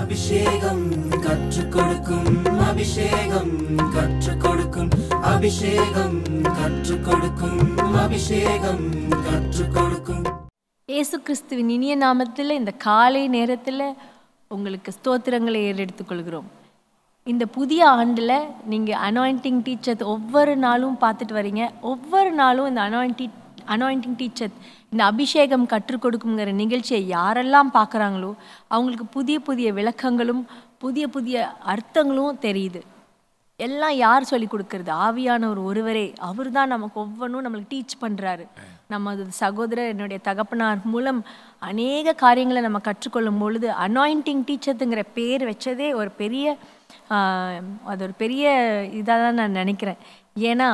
அபிஷேகம் கற்றுக் கொடுக்கும் அபிஷேகம் கற்றுக் கொடுக்கும் அபிஷேகம் கற்றுக் கொடுக்கும் அபிஷேகம் கற்றுக் கொடுக்கும் இயேசு கிறிஸ்துவின் இனிய நாமத்தில் இந்த காலை நேரத்தில் உங்களுக்கு ஸ்தோத்திரங்களை ஏறெடுத்துக் கொள்கிறோம் இந்த புதிய ஆண்டில் நீங்கள் அனாயிண்டிங் டீச்சர் ஒவ்வொரு நாளும் பார்த்துட்டு வரீங்க ஒவ்வொரு நாளும் இந்த அனாயிண்டி அனாயிண்டிங் டீச்சர் இந்த அபிஷேகம் கற்றுக் கொடுக்குங்கிற நிகழ்ச்சியை யாரெல்லாம் பார்க்குறாங்களோ அவங்களுக்கு புதிய புதிய விளக்கங்களும் புதிய புதிய அர்த்தங்களும் தெரியுது எல்லாம் யார் சொல்லி கொடுக்கறது ஆவியானவர் ஒருவரே அவர் தான் நமக்கு ஒவ்வொன்றும் நம்மளுக்கு டீச் பண்ணுறாரு நமது சகோதரர் என்னுடைய தகப்பனார் மூலம் அநேக காரியங்களை நம்ம கற்றுக்கொள்ளும் பொழுது அனாயிண்டிங் டீச்சர்ஸுங்கிற பேர் வச்சதே ஒரு பெரிய ஆஹ், அது ஒரு பெரிய இதாக தான் நான் நினைக்கிறேன் ஏன்னா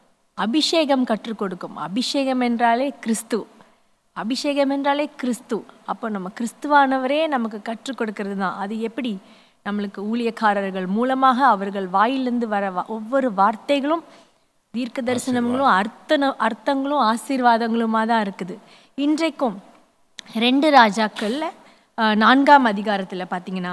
அபிஷேகம் கற்றுக் கொடுக்கும் அபிஷேகம் என்றாலே கிறிஸ்து அபிஷேகம் என்றாலே கிறிஸ்து அப்போ நம்ம கிறிஸ்துவானவரே நமக்கு கற்றுக் கொடுக்கறது தான் அது எப்படி நம்மளுக்கு ஊழியக்காரர்கள் மூலமாக அவர்கள் வாயிலிருந்து வர வா- ஒவ்வொரு வார்த்தைகளும் தீர்க்க தரிசனங்களும் அர்த்தன அர்த்தங்களும் ஆசீர்வாதங்களுமா தான் இருக்குது இன்றைக்கும் ரெண்டு ராஜாக்கள்ல ஆஹ், நான்காம் அதிகாரத்தில் பார்த்தீங்கன்னா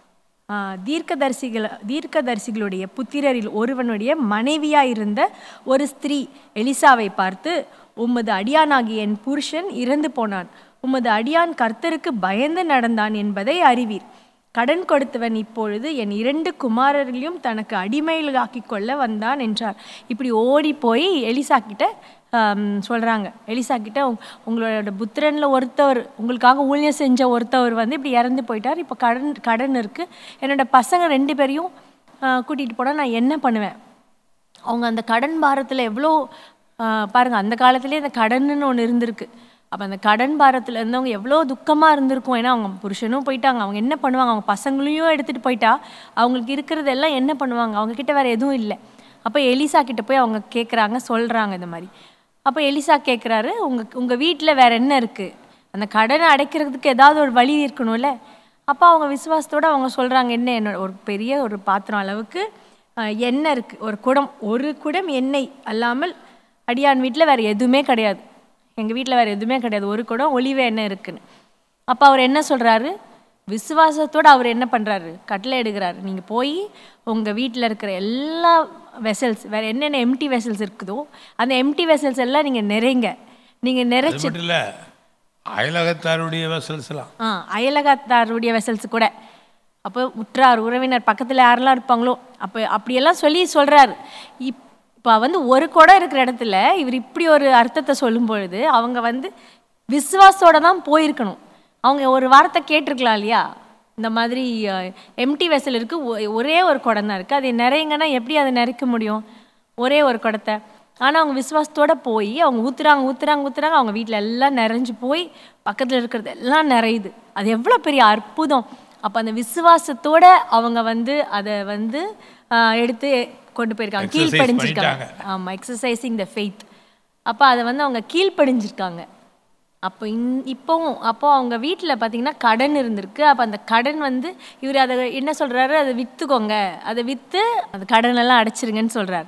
ஆஹ், தீர்க்கதரிசிகள் தீர்க்கதரிசிகளுடைய புத்திரரில் ஒருவனுடைய மனைவியாய் இருந்த ஒரு ஸ்திரீ எலிசாவை பார்த்து உமது அடியானாகிய என் புருஷன் இறந்து போனான் உமது அடியான் கர்த்தருக்கு பயந்து நடந்தான் என்பதை அறிவீர் கடன் கொடுத்தவன் இப்பொழுது என் இரண்டு குமாரர்களையும் தனக்கு அடிமையிலாக்கி கொள்ள வந்தான் என்றார் இப்படி ஓடி போய் எலிசா கிட்ட ஆம், சொல்றாங்க எலிசா கிட்ட உங்- உங்களோட புத்திரன்ல ஒருத்தவர் உங்களுக்காக ஊழியம் செஞ்ச ஒருத்தவர் வந்து இப்படி இறந்து போயிட்டார் இப்போ கடன் கடன் இருக்கு என்னோட பசங்க ரெண்டு பேரையும் ஆ, கூட்டிட்டு போனா நான் என்ன பண்ணுவேன் அவங்க அந்த கடன் பாரத்தில் எவ்வளோ ஆஹ், பாருங்க அந்த காலத்திலே இந்த கடன்னு ஒன்று இருந்திருக்கு அப்போ அந்த கடன் பாரத்தில் இருந்தவங்க எவ்வளோ துக்கமாக இருந்திருக்கும் ஏன்னா அவங்க புருஷனும் போயிட்டாங்க அவங்க என்ன பண்ணுவாங்க அவங்க பசங்களையும் எடுத்துகிட்டு போயிட்டா அவங்களுக்கு இருக்கிறதெல்லாம் என்ன பண்ணுவாங்க அவங்க கிட்ட வேற எதுவும் இல்லை அப்போ எலிசா கிட்ட போய் அவங்க கேட்குறாங்க சொல்கிறாங்க இந்த மாதிரி அப்போ எலிசா கேட்குறாரு உங்கள் உங்கள் வீட்டில் வேற என்ன இருக்குது அந்த கடனை அடைக்கிறதுக்கு ஏதாவது ஒரு வழி இருக்கணும்ல அப்போ அவங்க விசுவாசத்தோட அவங்க சொல்கிறாங்க என்ன என்னோட ஒரு பெரிய ஒரு பாத்திரம் அளவுக்கு ஆஹ், எண்ணெய் இருக்குது ஒரு குடம் ஒரு குடம் எண்ணெய் அல்லாமல் அடியான் வீட்டில் வேறு எதுவுமே கிடையாது எங்கள் வீட்டில் வேறு எதுவுமே கிடையாது ஒரு குடம் ஒளிவ எண்ணெய் இருக்குன்னு அப்போ அவர் என்ன சொல்கிறாரு விசுவாசத்தோட அவர் என்ன பண்ணுறாரு கட்டளை எடுக்கிறாரு நீங்கள் போய் உங்கள் வீட்டில் இருக்கிற எல்லா வெசல்ஸ் வேறு என்னென்ன எம்டி வெசல்ஸ் இருக்குதோ அந்த எம்டி வெசல்ஸ் எல்லாம் நீங்கள் நிறைங்க நீங்கள் அது நிறைச்சி மட்டும் இல்லை அயலகத்தாருடைய வெசல்ஸ்லாம் ஆ அயலகத்தாருடைய வெசல்ஸ் கூட அப்போ உற்றார் உறவினர் பக்கத்தில் யாரெல்லாம் இருப்பாங்களோ அப்போ அப்படியெல்லாம் சொல்லி சொல்கிறாரு இப்போ வந்து ஒரு குடம் இருக்கிற இடத்துல இவர் இப்படி ஒரு அர்த்தத்தை சொல்லும் பொழுது அவங்க வந்து விசுவாசத்தோட தான் போயிருக்கணும் அவங்க ஒரு வார்த்தை கேட்டிருக்கலாம் இல்லையா இந்த மாதிரி எம்டி வெசல் இருக்குது ஒரே ஒரு குடம் தான் இருக்குது அது நிறையங்கன்னா எப்படி அதை நிறைக்க முடியும் ஒரே ஒரு குடத்தை ஆனால் அவங்க விசுவாசத்தோட போய் அவங்க ஊத்துறாங்க ஊத்துறாங்க ஊத்துறாங்க அவங்க வீட்டில் எல்லாம் நிறைஞ்சு போய் பக்கத்தில் இருக்கிறது எல்லாம் நிறையுது அது எவ்வளோ பெரிய அற்புதம் அப்போ அந்த விசுவாசத்தோட அவங்க வந்து அதை வந்து ஆஹ், எடுத்து கொண்டு போயிருக்காங்க Exercise கீழ்ப்படிஞ்சிருக்காங்க பண்ணிட்டாங்க. ஆமாம் எக்ஸசைசிங் த ஃபெய்த் அப்போ அதை வந்து அவங்க கீழ்ப்படிஞ்சிருக்காங்க அப்போ இன் இப்போவும் அப்போ அவங்க வீட்டில் பார்த்தீங்கன்னா கடன் இருந்திருக்கு அப்போ அந்த கடன் வந்து இவர் அதை என்ன சொல்கிறாரு அதை விற்றுக்கோங்க அதை விற்று அந்த கடனெல்லாம் அடைச்சிருங்கன்னு சொல்கிறார்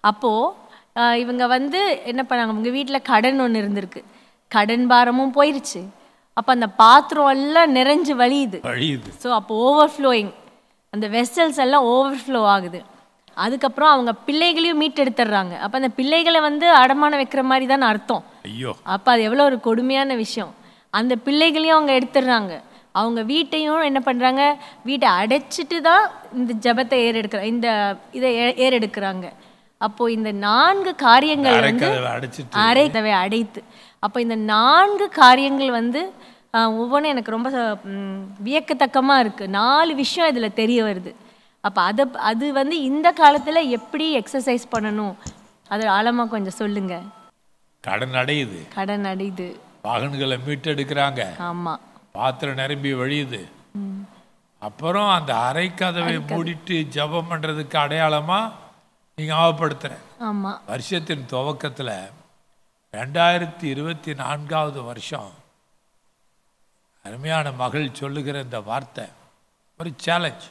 அப்போது இவங்க வந்து என்ன பண்ணாங்க உங்கள் வீட்டில் கடன் ஒன்று இருந்திருக்கு கடன் பாரமும் போயிருச்சு அப்போ அந்த பாத்திரம் எல்லாம் நிறைஞ்சு வழியுது வழியுது ஸோ அப்போ ஓவர்ஃப்ளோயிங் அந்த வெசல்ஸ் எல்லாம் ஓவர்ஃப்ளோ ஆகுது அதுக்கப்புறம் அவங்க பிள்ளைகளையும் மீட்டெடுத்துடுறாங்க அப்போ அந்த பிள்ளைகளை வந்து அடமானம் வைக்கிற மாதிரி தானே அர்த்தம் ஐயோ அப்போ அது எவ்வளோ ஒரு கொடுமையான விஷயம் அந்த பிள்ளைகளையும் அவங்க எடுத்துடுறாங்க அவங்க வீட்டையும் என்ன பண்ணுறாங்க வீட்டை அடைச்சிட்டு தான் இந்த ஜெபத்தை ஏறெடுக்கிறாங்க இந்த இதை ஏ- ஏறெடுக்கிறாங்க அப்போ இந்த நான்கு காரியங்கள் வந்து அரைக்கதவை அடைச்சிட்டு அரைத்தவை அடைத்து அப்போ இந்த நான்கு காரியங்கள் வந்து ஆஹ், ஒவ்வொன்றும் எனக்கு ரொம்ப ம், வியக்கத்தக்கமாக இருக்குது நாலு விஷயம் இதில் தெரிய வருது அப்போ அதை அது வந்து இந்த காலத்தில் எப்படி எக்ஸசைஸ் பண்ணணும் அது ஆழமாக கொஞ்சம் சொல்லுங்கள் கடன் அடையுது கடன் அடையுது வாகனங்களை மீட்டெடுக்கிறாங்க ஆமாம் பாத்திரம் நிரம்பி வழியுது அப்புறம் அந்த அரைக்கதவை மூடிட்டு ஜெபம் பண்றதுக்கு அடையாளமா நீங்க ஞாபகப்படுத்துறேன் ஆமாம் வருஷத்தின் துவக்கத்துல ரெண்டாயிரத்தி இருபத்தி நான்காவது வருஷம் அருமையான மகள் சொல்லுகிற இந்த வார்த்தை ஒரு சேலஞ்ச்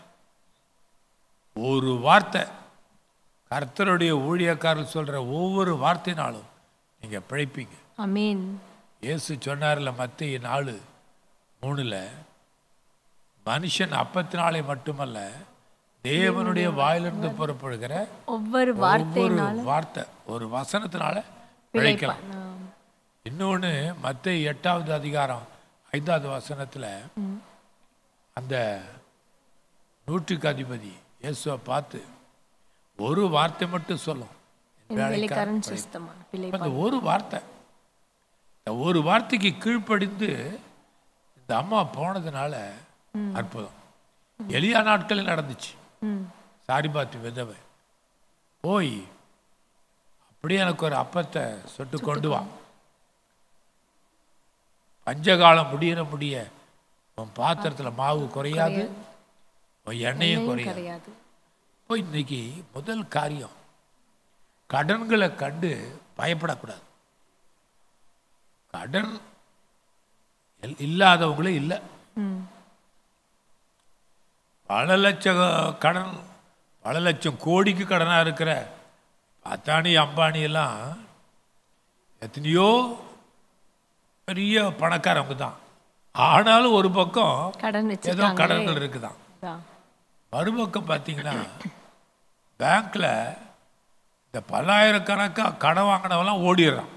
ஒரு வார்த்தை கர்த்தருடைய ஊழியக்காரர் சொல்ற ஒவ்வொரு வார்த்தைனாலும் நீங்க பிழைப்பீங்க அமீன் இயேசு சொன்னார்ல மத்திய நாலு மூணுல மனுஷன் அப்பத்தினாலே மட்டுமல்ல தேவனுடைய வாயிலிருந்து புறப்படுகிற ஒவ்வொரு ஒவ்வொரு வார்த்தையினால வார்த்தை ஒரு வசனத்தினால பிழைக்கலாம் ஆம். இன்னொன்று மத்த எட்டாவது அதிகாரம் ஐந்தாவது வசனத்தில் அந்த நூற்றுக்கு அதிபதி இயேசுவை பார்த்து ஒரு வார்த்தை மட்டும் சொல்லும் என் வேலைக்காரன் சுஸ்தமான பிள்ளை அந்த ஒரு வார்த்தை இந்த ஒரு வார்த்தைக்கு கீழ்ப்படிந்து இந்த அம்மா போனதுனால அற்புதம் எளியா நாட்களில் நடந்துச்சு ம் சாரிபாத்து விதவை போய் அப்படியே எனக்கு ஒரு அப்பத்தை சுட்டு கொண்டு வா பஞ்சகாலம் முடியிற முடிய உன் பாத்திரத்துல மாவு குறையாது உன் எண்ணெயும் குறையாது கிடையாது இப்போ இன்னைக்கு முதல் காரியம் கடன்களை கண்டு பயப்படக்கூடாது கடன் இல்- இல்லாதவங்களே இல்லை ம் பல லட்சம் கடன் பல லட்சம் கோடிக்கு கடனாக இருக்கிற அத்தானி அம்பானி எல்லாம் எத்தனையோ பெரிய பணக்காரவங்க தான் ஆனாலும் ஒரு பக்கம் கடன் ஏதோ வச்சிருக்காங்க கடன்கள் இருக்குதான் மறுபக்கம் பார்த்தீங்கன்னா பேங்க்ல இந்த பல்லாயிரக்கணக்காக கடன் வாங்கினவெல்லாம் ஓடிடுறான்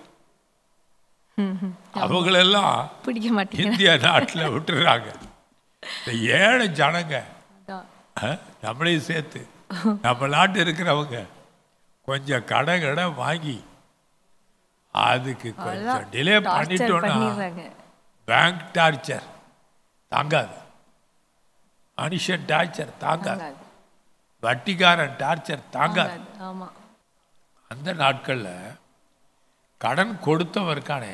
அவங்களெல்லாம் பிடிக்க மாட்டேங்க இந்திய நாட்டில் விட்டுறாங்க இந்த ஏழை ஜனங்க அதான். அஹ், நம்மளையும் சேர்த்து நம்ம நாட்டு இருக்கிறவங்க கொஞ்சம் கடை கடை வாங்கி அதுக்கு கொஞ்சம் டிலே டார்ச்சர் பண்ணிட்டோம்னா பண்ணிடுறாங்க பேங்க் டார்ச்சர் தாங்காது மனுஷன் டார்ச்சர் தாங்காது தாங்காது. வட்டிக்காரன் டார்ச்சர் தாங்காது தாங்காது. ஆமா அந்த நாட்களில் கடன் கொடுத்தவன் இருக்கானே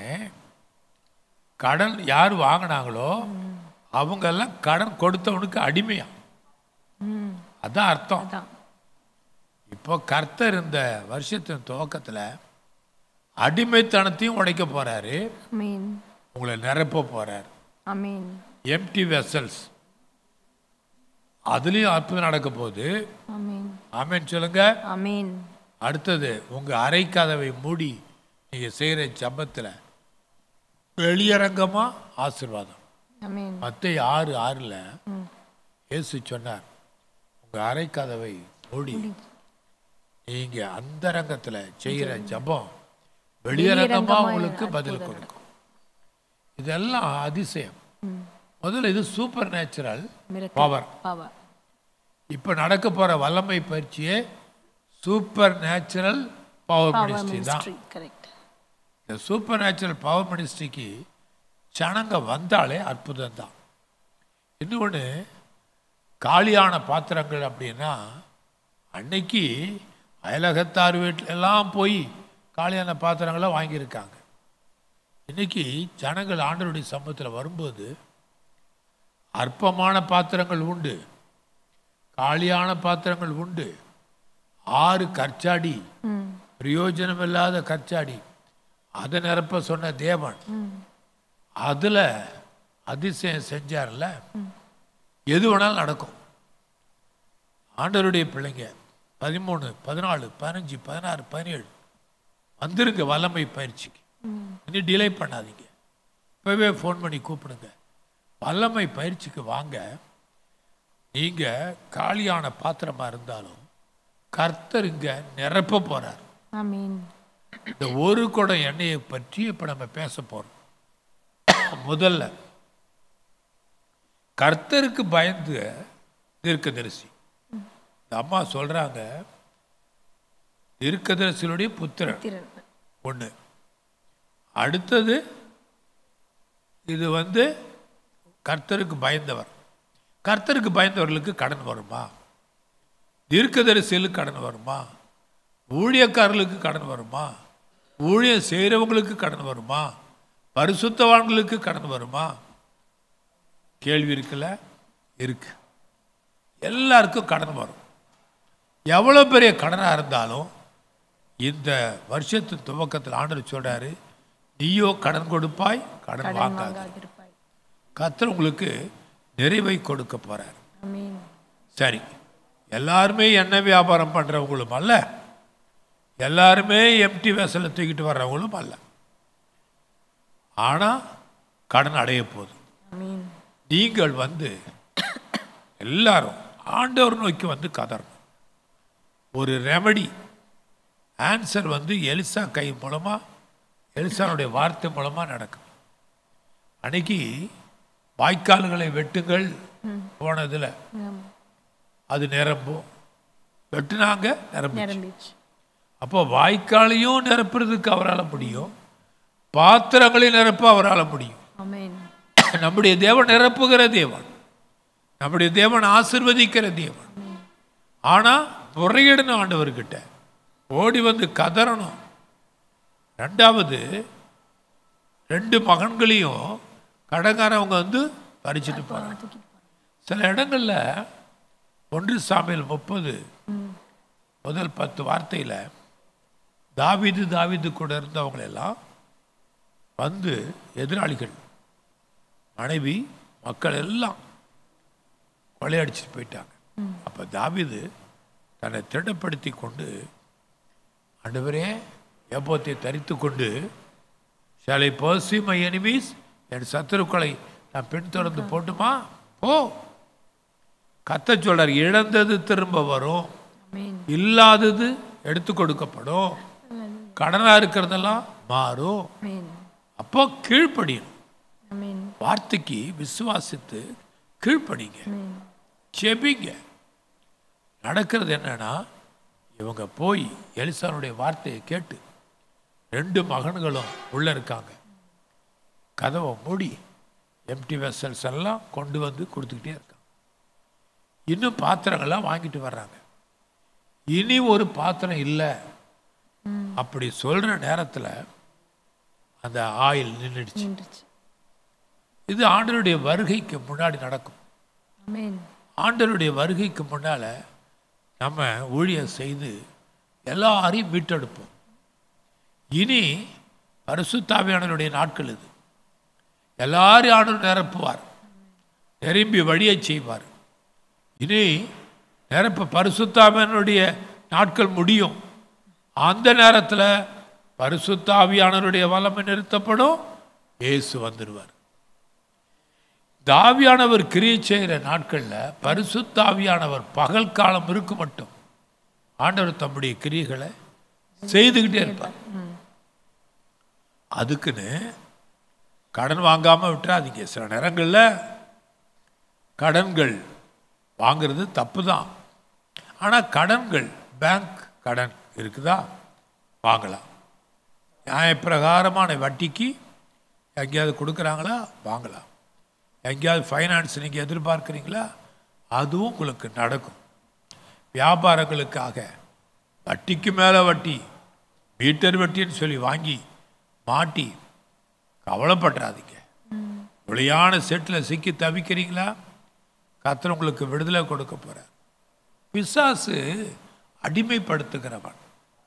கடன் யார் வாங்கினாங்களோ அவங்கெல்லாம் கடன் கொடுத்தவனுக்கு அடிமையா ம் அதான் அர்த்தம் அதான் இப்போ கர்த்தர் இந்த வருஷத்தின் துவக்கத்தில் அடிமைத்தனத்தையும் உடைக்க போறாரு அமீன் உங்களை நிரப்ப போறாரு அமீன் எம்டி வெசல்ஸ் அதுலேயும் அற்புதம் நடக்க போகுது அமீன் ஆமென் சொல்லுங்க அமீன் அடுத்தது உங்க அறை கதவை மூடி நீங்க செய்யற ஜபத்துல வெளியரங்கமா ஆசீர்வாதம் அமீன் மத்திய ஆறு ஆறுல இயேசு சொன்னார் உங்க அறை கதவை மூடி நீங்க அந்தரங்கத்துல செய்யற ஜபம் வெளியரங்கமா வெளியரங்கமா உங்களுக்கு பதில் கொடுக்கும் இதெல்லாம் அதிசயம் முதல்ல இது supernatural miracle power power இப்ப நடக்க போற வல்லமை பயிற்சியே supernatural power power ministry தான் மினிஸ்ட்ரி கரெக்ட் இந்த சூப்பர் நேச்சுரல் பவர் மினிஸ்ட்ரிக்கு ஜனங்க வந்தாலே அற்புதம் தான் இன்னொன்று காலியான பாத்திரங்கள் அப்படின்னா அன்னைக்கு அயலகத்தார் வீட்டில எல்லாம் போய் காலியான பாத்திரங்களை வாங்கியிருக்காங்க இன்னைக்கு ஜனங்கள் ஆண்டவருடைய சமூகத்தில் வரும்போது அற்பமான பாத்திரங்கள் உண்டு காலியான பாத்திரங்கள் உண்டு ஆறு கற்சாடி ம் பிரயோஜனமில்லாத கற்சாடி அதை நிரப்ப சொன்ன தேவன் அதுல அதிசயம் செஞ்சார்ல எது வேணாலும் நடக்கும் ஆண்டவருடைய பிள்ளைங்க பதிமூணு பதினாலு பதினஞ்சு பதினாறு பதினேழு வந்துருங்க வல்லமை பயிற்சிக்கு இனி டிலே பண்ணாதீங்க இப்போவே ஃபோன் பண்ணி கூப்பிடுங்க வல்லமை பயிற்சிக்கு வாங்க நீங்க காலியான பாத்திரமா இருந்தாலும் கர்த்தர் இங்க நிரப்ப போறார் அமீன் இந்த ஒரு குடம் எண்ணெயை பற்றி இப்ப நம்ம பேச போறோம் முதல்ல கர்த்தருக்கு பயந்து தீர்க்கதரிசி இந்த அம்மா சொல்றாங்க தீர்க்கதரிசியுடைய புத்திரன் திறன் ஒண்ணு அடுத்தது இது வந்து கர்த்தருக்கு பயந்தவர் கர்த்தருக்கு பயந்தவர்களுக்கு கடன் வருமா தீர்க்கதரிசிகளுக்கு கடன் வருமா ஊழியக்காரர்களுக்கு கடன் வருமா ஊழியம் செய்கிறவங்களுக்கு கடன் வருமா பரிசுத்தவான்களுக்கு கடன் வருமா கேள்வி இருக்குல்ல இருக்கு எல்லாருக்கும் கடன் வரும் எவ்வளோ பெரிய கடனாக இருந்தாலும் இந்த வருஷத்து துவக்கத்தில் ஆண்டவர் சொல்றாரு நீயோ கடன் கொடுப்பாய் கடன் கடன் வாங்காத வாங்காதிருப்பாய் கர்த்தர் உங்களுக்கு நிறைவை கொடுக்க போறார் அமீன் சரி எல்லாருமே எண்ணெய் வியாபாரம் பண்றவங்களும் அல்ல எல்லாருமே எம்டி வேசலை தூக்கிட்டு வர்றவங்களும் அல்ல ஆனா கடன் அடைய போகுது அமீன் நீங்கள் வந்து எல்லாரும் ஆண்டவர் நோக்கி வந்து கதறணும் ஒரு ரெமடி ஆன்சர் வந்து எலிசா கை மூலமா எலிசானுடைய வார்த்தை மூலமா நடக்கும் அன்னைக்கு வாய்க்கால்களை வெட்டுங்கள் போனதுல அது நிரம்பும் வெட்டுனாங்க நிரம்பு நிரம்பிச்சு அப்போ வாய்க்காலையும் நிரப்புறதுக்கு அவரால் முடியும் பாத்திரங்களையும் நிரப்ப அவரால் முடியும் ஆமென் நம்முடைய தேவன் நிரப்புகிற தேவன் நம்முடைய தேவன் ஆசிர்வதிக்கிற தேவன் ஆனா முறையிடணும் ஆண்டவர்கிட்ட ஓடி வந்து கதறணும் ரெண்டாவது ரெண்டு மகன்களையும் கடங்காரவங்க வந்து பறிச்சுட்டு போறாங்க சில இடங்கள்ல ஒன்று சாமியில் முப்பது முதல் பத்து வார்த்தையில தாவீது தாவீது கூட இருந்தவங்க எல்லாம் வந்து எதிராளிகள் மனைவி மக்கள் எல்லாம் கொள்ளையடிச்சிட்டு போயிட்டாங்க அப்ப தாவீது தன்னை திடப்படுத்தி கொண்டு ஆண்டவரே எப்போத்தை தரித்து கொண்டு ஷாலை பர்சி மை எனிமீஸ் என் சத்துருக்களை நான் பின்தொடர்ந்து போட்டுமா போ கத்த சொல்றார் இழந்தது திரும்ப வரும் ஆமென் இல்லாதது எடுத்து கொடுக்கப்படும் கடனா இருக்கிறதெல்லாம் மாறும் ஆமென் அப்போ கீழ்ப்படியணும் ஆமென் வார்த்தைக்கு விசுவாசித்து கீழ்ப்படிங்க ஆமென் செபிங்க நடக்கிறது என்னன்னா இவங்க போய் எலிசானுடைய வார்த்தையை கேட்டு ரெண்டு மகன்களும் உள்ள இருக்காங்க கதவை மூடி எம்டி வெசல்ஸ் எல்லாம் கொண்டு வந்து கொடுத்துக்கிட்டே இருக்காங்க இன்னும் பாத்திரங்கள்லாம் வாங்கிட்டு வர்றாங்க இனி ஒரு பாத்திரம் இல்லை அப்படி சொல்ற நேரத்துல அந்த ஆயில் நின்றுடுச்சு நின்றுச்சு இது ஆண்டவருடைய வருகைக்கு முன்னாடி நடக்கும் ஆமென் ஆண்டவருடைய வருகைக்கு முன்னால நம்ம ஊழியம் செய்து எல்லாரையும் மீட்டெடுப்போம் இனி பரிசுத்தாவியானவருடைய நாட்கள் இது எல்லாரையும் ஆண்டவர் நிரப்புவார் நிரம்பி வழியச் செய்வார் இனி நிரப்ப பரிசுத்தாவியானுடைய நாட்கள் முடியும் அந்த நேரத்தில் பரிசுத்தாவியானவருடைய வல்லமை நிறுத்தப்படும் இயேசு வந்துடுவார் தாவியானவர் கிரியை செய்கிற நாட்களில் பரிசுத்தாவியானவர் பகல் காலம் இருக்க மட்டும் ஆண்டவர் தம்முடைய கிரியைகளை செய்துக்கிட்டே இருப்பார் அதுக்குன்னு கடன் வாங்காம விட்டுறாதீங்க சில நேரங்களில் கடன்கள் வாங்குறது தப்பு தான் ஆனால் கடன்கள் பேங்க் கடன் இருக்குதா வாங்கலாம் நியாயப்பிரகாரமான வட்டிக்கு எங்கேயாவது கொடுக்குறாங்களா வாங்கலாம் எங்கேயாவது ஃபைனான்ஸ் நீங்கள் எதிர்பார்க்குறீங்களா அதுவும் உங்களுக்கு நடக்கும் வியாபாரங்களுக்காக வட்டிக்கு மேலே வட்டி மீட்டர் வட்டின்னு சொல்லி வாங்கி மாட்டி கவலைப்படுறாதீங்க விளையான செட்டில் சிக்கி தவிக்கிறீங்களா கர்த்தர் உங்களுக்கு விடுதலை கொடுக்க போகிறார் பிசாசு அடிமைப்படுத்துகிறவன்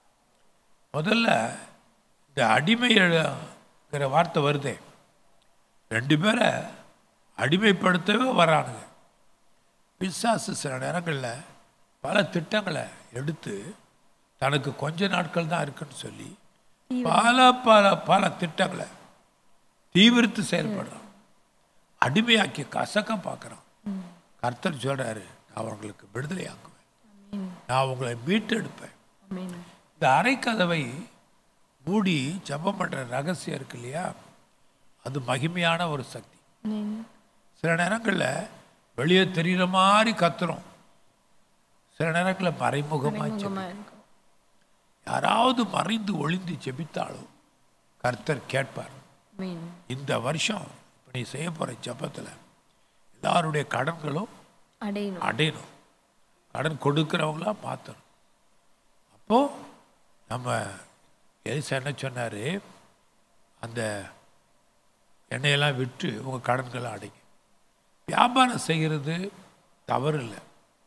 முதல்ல இந்த அடிமைங்கிற வார்த்தை வருதே ரெண்டு பேரை அடிமைப்படுத்தவே வரானுங்க பிசாசு சில நேரங்களில் பல திட்டங்களை எடுத்து தனக்கு கொஞ்ச நாட்கள் தான் இருக்குன்னு சொல்லி பல பல பல திட்டங்களை தீவிரத்து செயல்படுறான் அடிமையாக்கி கசக்க பார்க்குறான் கர்த்தர் சொல்றாரு நான் உங்களுக்கு விடுதலை ஆக்குவேன் நான் உங்களை மீட்டெடுப்பேன் ஆமென் இந்த அரைக்கதவை மூடி ஜெபம் பண்ற ரகசியம் இருக்கு இல்லையா அது மகிமையான ஒரு சக்தி ஆமென் சில நேரங்களில் வெளியே தெரிகிற மாதிரி கத்துறோம் சில நேரங்களில் மறைமுகமாக முகமா இருக்கும் யாராவது மறைந்து ஒளிந்து ஜெபித்தாலும் கர்த்தர் கேட்பார் ஆமென் இந்த வருஷம் இப்போ நீ செய்ய போகிற ஜெபத்தில் எல்லாருடைய கடன்களும் அடையணும் அடையணும் கடன் கொடுக்குறவங்களா மாற்றணும் அப்போது நம்ம எலிசா என்ன சொன்னார் அந்த எண்ணெயெல்லாம் விட்டு உங்கள் கடன்களை அடைங்க வியாபாரம் செய்கிறது தவறு இல்லை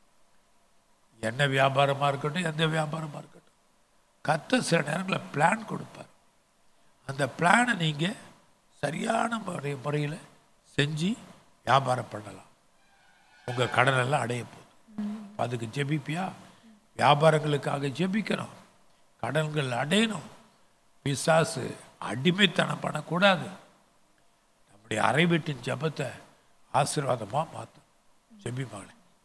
என்ன வியாபாரமாக இருக்கட்டும் எந்த வியாபாரமாக இருக்கட்டும் கத்த சில நேரங்களில் பிளான் கொடுப்பார் அந்த பிளானை நீங்கள் சரியான முறை முறையில் செஞ்சு வியாபாரம் பண்ணலாம் உங்கள் கடன் எல்லாம் அடைய போகுது அப்ப அதுக்கு ஜெபிப்பியா வியாபாரங்களுக்காக ஜெபிக்கணும் கடன்கள் அடையணும் பிசாசு அடிமைத்தனம் பண்ணக்கூடாது நம்முடைய அறை வீட்டின் ஜெபத்தை ஆசீர்வாதமாக மாற்றும் ஜெபி மகளே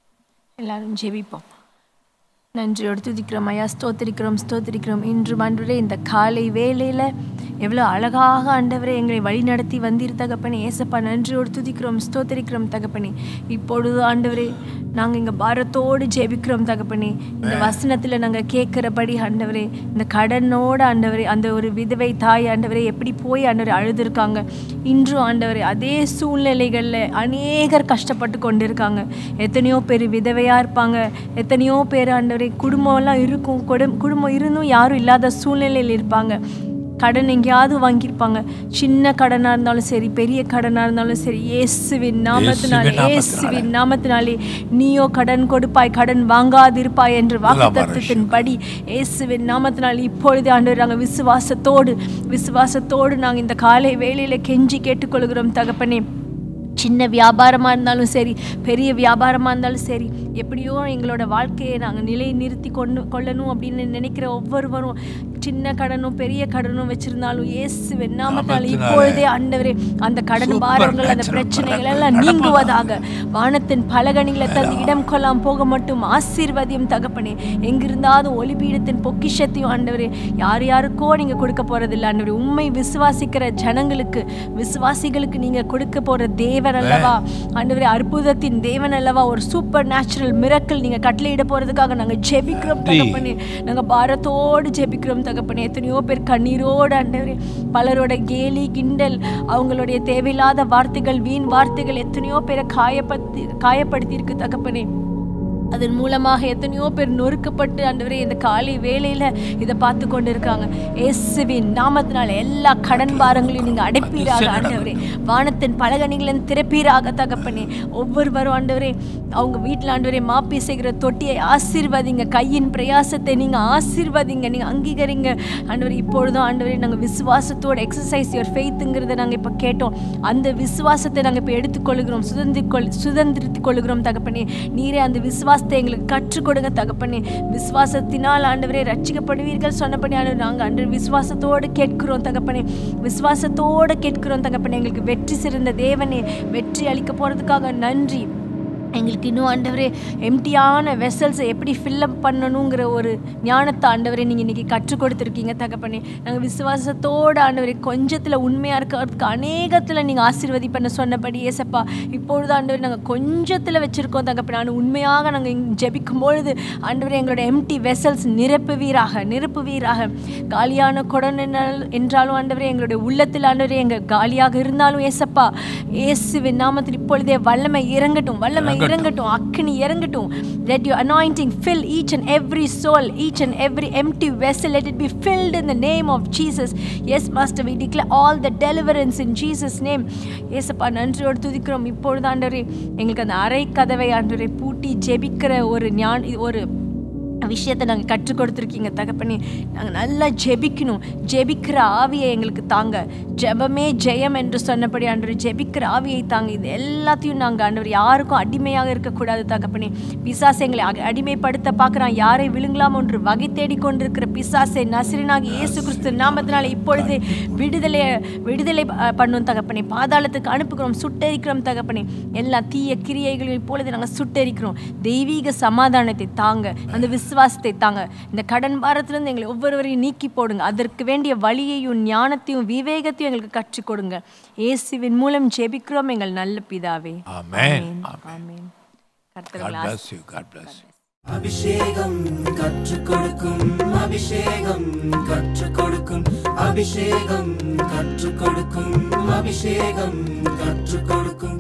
எல்லாரும் ஜெபிப்போம் நன்றியோடு துதிக்கிறோம் ஐயா ஸ்தோத்திரிக்கிறோம் ஸ்தோத்திரிக்கிறோம் இன்று ஆண்டவரே இந்த காலை வேளையில் எவ்வளோ அழகாக ஆண்டவரே எங்களை வழிநடத்தி வந்தீர் தகப்பனே ஏசப்பா நன்றியோடு துதிக்கிறோம் ஸ்தோத்திரிக்கிறோம் தகப்பனே இப்பொழுது ஆண்டவரே நாங்கள் இங்கே பாரத்தோடு ஜெபிக்கிறோம் தகப்பனே இந்த வசனத்தில் நாங்கள் கேட்குறபடி ஆண்டவரே இந்த கடனோடு ஆண்டவரே அந்த ஒரு விதவை தாய் ஆண்டவரே எப்படி போய் ஆண்டவரே அழுதுருக்காங்க இன்றும் ஆண்டவரே அதே சூழ்நிலைகளில் அநேகர் கஷ்டப்பட்டு கொண்டு இருக்காங்க எத்தனையோ பேர் விதவையாக இருப்பாங்க எத்தனையோ பேர் ஆண்டவரே குடும்பம்லாம் இருக்கும் குடும் குடும்பம் இருந்தும் யாரும் இல்லாத சூழ்நிலையில் இருப்பாங்க கடன் எங்கேயாவது வாங்கியிருப்பாங்க சின்ன கடனாக இருந்தாலும் சரி பெரிய கடனாக இருந்தாலும் சரி இயேசுவின் நாமத்தினாலே இயேசுவின் இயேசுவின் நாமத்தினாலே நீயோ கடன் கொடுப்பாய் கடன் வாங்காதிருப்பாய் என்று வாக்குத்தத்தின்படி இயேசுவின் நாமத்தினால் இப்பொழுது ஆண்டவர் நாங்கள் விசுவாசத்தோடு விசுவாசத்தோடு நாங்கள் இந்த காலை வேளையில் கெஞ்சி கேட்டுக்கொள்கிறோம் தகப்பனே சின்ன வியாபாரமாக இருந்தாலும் சரி பெரிய வியாபாரமாக இருந்தாலும் சரி எப்படியோ எங்களோட வாழ்க்கையை நாங்கள் நிலை நிறுத்தி கொண்டு கொள்ளணும் அப்படின்னு நினைக்கிற ஒவ்வொருவரும் சின்ன கடனும் பெரிய கடனும் வச்சிருந்தாலும் இயேசு நாமத்தால் நாமத்தினாலே இப்பொழுதே ஆண்டவரே அந்த கடன் Super பாரங்கள் அந்த natural பிரச்சனைகள் miracle எல்லாம் நடப்பதாக. நீங்குவதாக வானத்தின் பலகணிகளை தந்து இடம் கொள்ளாம போக மட்டும் ஆசீர்வதியும் தகப்பனே எங்கிருந்தாலும் ஒளிபீடத்தின் பொக்கிஷத்தையும் ஆண்டவரே யார் யாருக்கோ நீங்க கொடுக்க போறதில்ல ஆண்டவரே உண்மை விசுவாசிக்கிற ஜனங்களுக்கு விசுவாசிகளுக்கு நீங்க கொடுக்க போற தேவன் அல்லவா ஆண்டவரே அற்புதத்தின் தேவன் அல்லவா ஒரு சூப்பர் நேச்சுரல் மிரக்கல் நீங்க கட்டளையிட போறதுக்காக நாங்க ஜெபிக்கிறோம் நன்றி. தகப்பனே நாங்க பாரத்தோடு ஜெபிக்கிறோம் தகப்பனே எத்தனையோ பேர் கண்ணீரோடு ஆண்டவரே பலரோட கேலி கிண்டல் அவங்களுடைய தேவையில்லாத வார்த்தைகள் வீண் வார்த்தைகள் எத்தனையோ பேரை காயப்படுத்தி காயப்படுத்தி இருக்கு தகப்பனே அதன் மூலமாக எத்தனையோ பேர் நொறுக்கப்பட்டு ஆண்டவரே இந்த காலை வேளையில இதை பார்த்து கொண்டு இருக்காங்க இயேசுவின் நாமத்தினால எல்லா கடன் பாரங்களையும் நீங்க அடைப்பீராக ஆண்டவரே வானத்தின் பலகணிகளின் திறப்பீராக தகப்பனே ஒவ்வொருவரும் ஆண்டவரே அவங்க வீட்டில் ஆண்டவரே மாப்பி செய்கிற தொட்டியை ஆசீர்வதிங்க கையின் பிரயாசத்தை நீங்க ஆசீர்வதிங்க நீங்க அங்கீகரிங்க ஆண்டவரே இப்பொழுதும் ஆண்டவரே நாங்க விசுவாசத்தோட எக்ஸசைஸ் யுவர் ஃபெய்த்துங்கிறத நாங்க இப்ப கேட்டோம் அந்த விசுவாசத்தை நாங்க இப்ப எடுத்துக்கொள்கிறோம் சுதந்திர கொள் சுதந்திரித்துக் கொள்கிறோம் தகப்பனே நீரே அந்த விசுவாசத்தை எங்களுக்கு கற்றுக் கொடுங்க தகப்பனே விசுவாசத்தினால் ஆண்டவரே ரட்சிக்கப்படுவீர்கள் சொன்னபடி ஆண்டவர் நாங்கள் அன்று விசுவாசத்தோடு கேட்கிறோம் தகப்பனே விசுவாசத்தோடு கேட்கிறோம் தகப்பனே எங்களுக்கு வெற்றி சிறந்த தேவனே வெற்றி அளிக்க போறதுக்காக நன்றி எங்களுக்கு இன்னும் ஆண்டவரே எம்டியான வெசல்ஸை எப்படி ஃபில்லப் பண்ணணுங்கிற ஒரு ஞானத்தை ஆண்டவரே நீங்கள் இன்றைக்கி கற்றுக் கொடுத்துருக்கீங்க தகப்பனே நாங்கள் விசுவாசத்தோடு ஆண்டவரே கொஞ்சத்தில் உண்மையாக இருக்கிறதுக்கு அநேகத்தில் நீங்கள் ஆசீர்வதி பண்ண சொன்னபடி ஏசப்பா இப்பொழுது ஆண்டவரே நாங்கள் கொஞ்சத்தில் வச்சுருக்கோம் தகப்பனே ஆனால் உண்மையாக நாங்கள் ஜெபிக்கும் பொழுது ஆண்டவரே எங்களோட எம்டி வெசல்ஸ் நிரப்புவீராக நிரப்புவீராக காலியான குடம் என்னால்- என்றாலும் ஆண்டவரே எங்களுடைய உள்ளத்தில் ஆண்டவரே எங்கள் காலியாக இருந்தாலும் ஏசப்பா இயேசுவின் நாமத்தில் இப்பொழுதே வல்லமை இறங்கட்டும் வல்லமை இறங்கட்டும் அக்கினி இறங்கட்டும் let your anointing fill each and every soul each and every empty vessel let it be filled in the name of Jesus yes master we declare all the deliverance in Jesus name ஏசப்பா நன்றியோடு துதிக்கிறோம் இப்பொழுது ஆண்டவரே எங்களுக்கு அந்த அறை கதவை ஆண்டவரே பூட்டி ஜெபிக்கிற ஒரு ஞான் ஒரு விஷயத்தை நாங்கள் கற்றுக் கொடுத்துருக்கீங்க தகப்பனே நாங்கள் நல்லா ஜெபிக்கணும் ஜெபிக்கிற ஆவியை எங்களுக்கு தாங்க ஜெபமே ஜெயம் என்று சொன்னபடி ஆண்டவர் ஜெபிக்கிற ஆவியை தாங்க இது எல்லாத்தையும் நாங்கள் ஆண்டவர் யாருக்கும் அடிமையாக இருக்கக்கூடாது தகப்பனே பிசாசை எங்களை அக- அடிமைப்படுத்த பார்க்குறான் யாரை விழுங்கலாம் என்று வகை தேடி கொண்டிருக்கிற பிசாசை நசிரனாகி இயேசு கிறிஸ்து நாமத்தினால இப்பொழுது விடுதலை விடுதலை அஹ், பண்ணும் தகப்பனே பாதாளத்துக்கு அனுப்புகிறோம் சுட்டெரிக்கிறோம் தகப்பனே எல்லா தீய கிரியைகளையும் இப்பொழுது நாங்கள் சுட்டெரிக்கிறோம் தெய்வீக சமாதானத்தை தாங்க அந்த விசுவாசத்தை தாங்க இந்த கடன் பாரத்திலிருந்து எங்களை ஒவ்வொருவரையும் நீக்கி போடுங்க அதற்கு வேண்டிய வழியையும் ஞானத்தையும் விவேகத்தையும் எங்களுக்கு கற்றுக் கொடுங்க இயேசுவின் மூலம் ஜெபிக்கிறோம் எங்கள் நல்ல பிதாவே ஆமென். ஆமென் God கர்த்தர்கள் bless you. God bless you. அபிஷேகம் கற்றுக் கொடுக்கும் அபிஷேகம் கற்றுக் கொடுக்கும் அபிஷேகம் கற்றுக் கொடுக்கும் அபிஷேகம் கற்றுக் கொடுக்கும்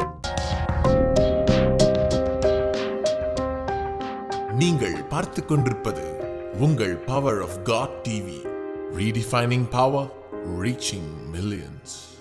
நீங்கள் பார்த்துக் கொண்டிருப்பது உங்கள் power of God TV redefining power reaching millions